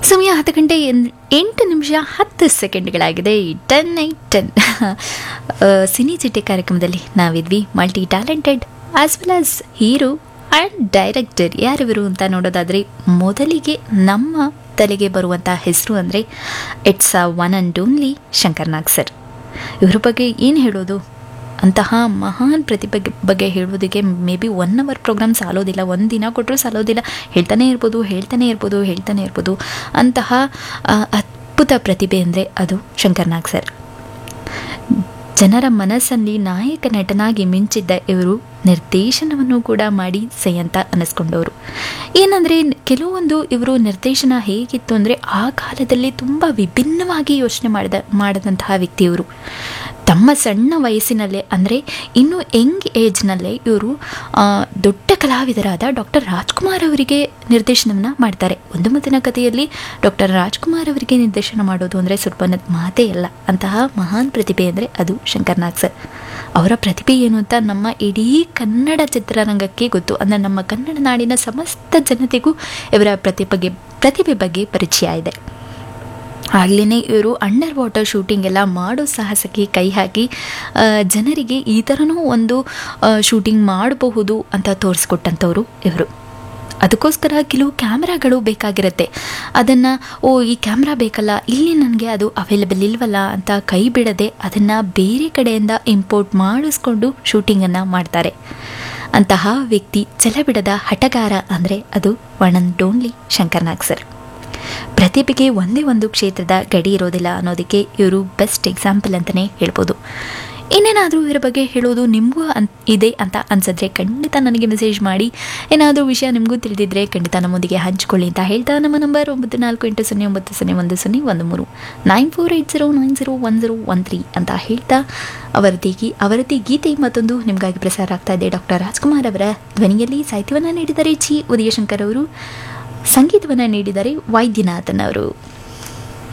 ಸಮಯ ಹತ್ತು ಗಂಟೆ ಎನ್- ಎಂಟು ನಿಮಿಷ ಹತ್ತು ಸೆಕೆಂಡ್ಗಳಾಗಿದೆ ಟೆನ್ ಐಟ್ ಟೆನ್ ಸಿನಿ ಚಿಟ್ಟೆ ಕಾರ್ಯಕ್ರಮದಲ್ಲಿ ನಾವಿದ್ವಿ multi talented as well as hero and director ಯಾರಿವರು ಅಂತ ನೋಡೋದಾದರೆ ಮೊದಲಿಗೆ ನಮ್ಮ ತಲೆಗೆ ಬರುವಂಥ ಹೆಸರು ಅಂದರೆ it's a one and only Shankar Nag sir ಇವ್ರ ಬಗ್ಗೆ ಏನು ಹೇಳೋದು ಅಂತಹ ಮಹಾನ್ ಪ್ರತಿಭೆ ಬಗ್ಗೆ ಹೇಳೋದಕ್ಕೆ may be one hour program ಸಾಲೋದಿಲ್ಲ ಒಂದು ದಿನ ಕೊಟ್ಟರು ಸಾಲೋದಿಲ್ಲ ಹೇಳ್ತಾನೆ ಇರ್ಬೋದು ಹೇಳ್ತಾನೆ ಇರ್ಬೋದು ಹೇಳ್ತಾನೆ ಇರ್ಬೋದು ಅಂತಹ ಆ, ಅದ್ಭುತ ಪ್ರತಿಭೆ ಅಂದರೆ ಅದು ಶಂಕರ್ ನಾಗ್ ಸರ್ ಜನರ ಮನಸ್ಸಲ್ಲಿ ನಾಯಕ ನಟನಾಗಿ ಮಿಂಚಿದ್ದ ಇವರು ನಿರ್ದೇಶನವನ್ನು ಕೂಡ ಮಾಡಿ ಸೈ ಅಂತ ಅನ್ನಿಸ್ಕೊಂಡವರು ಏನಂದರೆ ಕೆಲವೊಂದು ಇವರು ನಿರ್ದೇಶನ ಹೇಗಿತ್ತು ಅಂದರೆ ಆ ಕಾಲದಲ್ಲಿ ತುಂಬ ವಿಭಿನ್ನವಾಗಿ ಯೋಚನೆ ಮಾಡಿದ ಮಾಡಿದಂತಹ ವ್ಯಕ್ತಿ ಇವರು ತಮ್ಮ ಸಣ್ಣ ವಯಸ್ಸಿನಲ್ಲೇ ಅಂದರೆ ಇನ್ನು ಯಂಗ್ ಏಜ್ನಲ್ಲೇ ಇವರು ಆ, ದೊಡ್ಡ ಕಲಾವಿದರಾದ ಡಾಕ್ಟರ್ ರಾಜ್ಕುಮಾರ್ ಅವರಿಗೆ ನಿರ್ದೇಶನವನ್ನು ಮಾಡ್ತಾರೆ ಒಂದು ಮುತ್ತಿನ ಕಥೆಯಲ್ಲಿ ಡಾಕ್ಟರ್ ರಾಜ್ಕುಮಾರ್ ಅವರಿಗೆ ನಿರ್ದೇಶನ ಮಾಡೋದು ಅಂದರೆ ಸ್ವಲ್ಪ ನ- ಮಾತೇ ಅಲ್ಲ ಅಂತಹ ಮಹಾನ್ ಪ್ರತಿಭೆ ಅಂದರೆ ಅದು ಶಂಕರ್ ನಾಗ್ ಸರ್ ಅವರ ಪ್ರತಿಭೆ ಏನು ಅಂತ ನಮ್ಮ ಇಡೀ ಕನ್ನಡ ಚಿತ್ರರಂಗಕ್ಕೆ ಗೊತ್ತು ಅಂದರೆ ನಮ್ಮ ಕನ್ನಡ ನಾಡಿನ ಸಮಸ್ತ ಜನತೆಗೂ ಇವರ ಪ್ರತಿಭೆಗೆ ಪ್ರತಿಭೆ ಬಗ್ಗೆ ಪರಿಚಯ ಇದೆ ಆಗ್ಲೇ ಇವರು ಅಂಡರ್ ವಾಟರ್ ಶೂಟಿಂಗ್ ಎಲ್ಲ ಮಾಡೋ ಸಾಹಸಕ್ಕೆ ಕೈ ಹಾಕಿ ಆ, ಜನರಿಗೆ ಈ ಥರನೂ ಒಂದು ಶೂಟಿಂಗ್ ಮಾಡಬಹುದು ಅಂತ ತೋರಿಸ್ಕೊಟ್ಟಂಥವ್ರು ಇವರು ಅದಕ್ಕೋಸ್ಕರ ಕೆಲವು ಕ್ಯಾಮ್ರಾಗಳು ಬೇಕಾಗಿರುತ್ತೆ ಅದನ್ನು ಓ ಈ ಕ್ಯಾಮ್ರಾ ಬೇಕಲ್ಲ ಇಲ್ಲಿ ನನಗೆ ಅದು ಅವೈಲೇಬಲ್ ಇಲ್ವಲ್ಲ ಅಂತ ಕೈ ಬಿಡದೆ ಅದನ್ನು ಬೇರೆ ಕಡೆಯಿಂದ ಇಂಪೋರ್ಟ್ ಮಾಡಿಸ್ಕೊಂಡು ಶೂಟಿಂಗನ್ನು ಮಾಡ್ತಾರೆ ಅಂತಹ ವ್ಯಕ್ತಿ ಛಲಬಿಡದ ಹಠಗಾರ ಅಂದರೆ ಅದು one and only Shankar Nag sir ಪ್ರತಿಭೆಗೆ ಒಂದೇ ಒಂದು ಕ್ಷೇತ್ರದ ಗಡಿ ಇರೋದಿಲ್ಲ ಅನ್ನೋದಕ್ಕೆ ಇವರು ಬೆಸ್ಟ್ ಎಕ್ಸಾಂಪಲ್ ಅಂತಲೇ ಹೇಳ್ಬೋದು ಇನ್ನೇನಾದರೂ ಇದರ ಬಗ್ಗೆ ಹೇಳೋದು ನಿಮಗೂ ಅನ್ ಇದೆ ಅಂತ ಅನ್ಸಿದ್ರೆ ಖಂಡಿತ ನನಗೆ ಮೆಸೇಜ್ ಮಾಡಿ ಏನಾದರೂ ವಿಷಯ ನಿಮಗೂ ತಿಳಿದಿದ್ರೆ ಖಂಡಿತ ನಮ್ಮೊಂದಿಗೆ ಹಂಚ್ಕೊಳ್ಳಿ ಅಂತ ಹೇಳ್ತಾ ನಮ್ಮ ನಂಬರ್ ಒಂಬತ್ತು ನಾಲ್ಕು ಎಂಟು ಸೊನ್ನೆ ಒಂಬತ್ತು ಸೊನ್ನೆ ಒಂದು ಸೊನ್ನೆ ಒಂದು ಮೂರು nine four eight zero nine zero one zero one three ಅಂತ ಹೇಳ್ತಾ ಅವರದಿ ಗೀ ಅವರದಿ ಗೀತೆ ಮತ್ತೊಂದು ನಿಮಗಾಗಿ ಪ್ರಸಾರ ಆಗ್ತಾ ಇದೆ ಡಾಕ್ಟರ್ ರಾಜ್ಕುಮಾರ್ ಅವರ ಧ್ವನಿಯಲ್ಲಿ ಸಾಹಿತ್ಯವನ್ನು ನೀಡಿದ್ದಾರೆ ಜಿ ಉದಯಶಂಕರ್ ಅವರು ಸಂಗೀತವನ್ನು ನೀಡಿದ್ದಾರೆ ವೈದ್ಯನಾಥನ್ ಅವರು